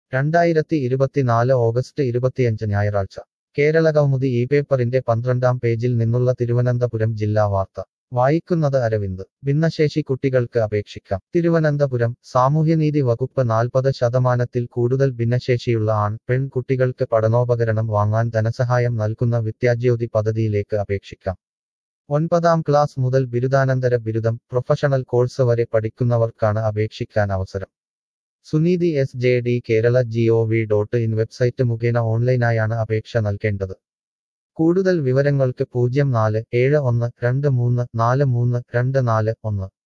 രണ്ടായിരത്തി ഇരുപത്തിനാല് ഓഗസ്റ്റ് ഇരുപത്തിയഞ്ച് ഞായറാഴ്ച കേരള കൗമുദി ഈ പേപ്പറിന്റെ പന്ത്രണ്ടാം പേജിൽ നിന്നുള്ള തിരുവനന്തപുരം ജില്ലാ വാർത്ത വായിക്കുന്നത് അരവിന്ദ് ഭിന്നശേഷി കുട്ടികൾക്ക് അപേക്ഷിക്കാം തിരുവനന്തപുരം സാമൂഹ്യനീതി വകുപ്പ് നാൽപ്പത് ശതമാനത്തിൽ കൂടുതൽ ഭിന്നശേഷിയുള്ള ആൺ പെൺ കുട്ടികൾക്ക് പഠനോപകരണം വാങ്ങാൻ ധനസഹായം നൽകുന്ന വിദ്യാജ്യോതി പദ്ധതിയിലേക്ക് അപേക്ഷിക്കാം ഒൻപതാം ക്ലാസ് മുതൽ ബിരുദാനന്തര ബിരുദം പ്രൊഫഷണൽ കോഴ്സ് വരെ പഠിക്കുന്നവർക്കാണ് അപേക്ഷിക്കാൻ അവസരം Suneethi S J D Kerala G O V dot in website മുഖേന ഓൺലൈനായാണ് അപേക്ഷ നൽകേണ്ടത് കൂടുതൽ വിവരങ്ങൾക്ക് പൂജ്യം നാല് ഏഴ് ഒന്ന് രണ്ട് മൂന്ന് നാല് മൂന്ന് രണ്ട് നാല് ഒന്ന്